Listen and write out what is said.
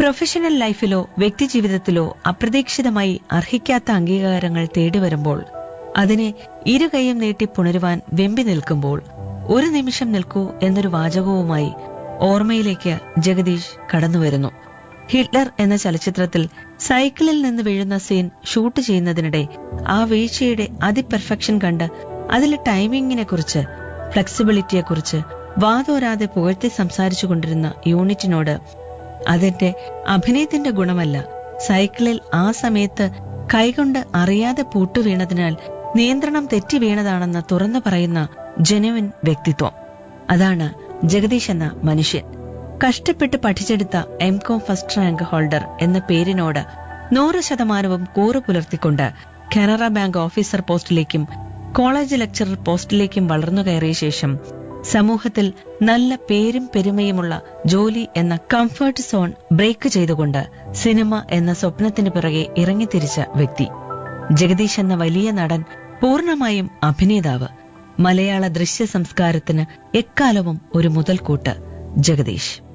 professional ലൈഫിലോ വ്യക്തിജീവിതത്തിലോ അപ്രതീക്ഷിതമായി അർഹിക്കാത്ത അംഗീകാരങ്ങൾ തേടി വരുമ്പോൾ അതിനെ ഇരു കൈയും നീട്ടി പുണരുവാൻ വെമ്പി നിൽക്കുമ്പോൾ ഒരു നിമിഷം നിൽക്കൂ എന്നൊരു വാചകവുമായി ഓർമ്മയിലേക്ക് ജഗദീഷ് കടന്നുവരുന്നു ഹിറ്റ്ലർ എന്ന ചലച്ചിത്രത്തിൽ സൈക്കിളിൽ നിന്ന് വീഴുന്ന സീൻ ഷൂട്ട് ചെയ്യുന്നതിനിടെ ആ വീഴ്ചയുടെ അതിപെർഫെക്ഷൻ കണ്ട് അതിലെ ടൈമിങ്ങിനെ കുറിച്ച് ഫ്ലെക്സിബിലിറ്റിയെ കുറിച്ച് വാതോരാതെ പുകഴ്ത്തി സംസാരിച്ചു കൊണ്ടിരുന്ന യൂണിറ്റിനോട് അതിന്റെ അഭിനയത്തിന്റെ ഗുണമല്ല സൈക്കിളിൽ ആ സമയത്ത് കൈകൊണ്ട് അറിയാതെ പൂട്ടു വീണതിനാൽ നിയന്ത്രണം തെറ്റി വീണതാണെന്ന് തുറന്നു പറയുന്ന ജെനുവിൻ വ്യക്തിത്വം അതാണ് ജഗദീഷ് എന്ന മനുഷ്യൻ കഷ്ടപ്പെട്ട് പഠിച്ചെടുത്ത M Com first rank holder എന്ന പേരിനോട് നൂറ് ശതമാനവും കൂറു പുലർത്തിക്കൊണ്ട് കാനറ ബാങ്ക് ഓഫീസർ പോസ്റ്റിലേക്കും കോളേജ് ലെക്ചറർ പോസ്റ്റിലേക്കും വളർന്നു കയറിയ ശേഷം സമൂഹത്തിൽ നല്ല പേരും പെരുമയുമുള്ള ജോലി എന്ന കംഫർട്ട് സോൺ ബ്രേക്ക് ചെയ്തുകൊണ്ട് സിനിമ എന്ന സ്വപ്നത്തിന് പിറകെ ഇറങ്ങിത്തിരിച്ച വ്യക്തി ജഗദീഷ് എന്ന വലിയ നടൻ പൂർണ്ണമായും അഭിനേതാവ് മലയാള ദൃശ്യ സംസ്കാരത്തിന് എക്കാലവും ഒരു മുതൽക്കൂട്ട് ജഗദീഷ്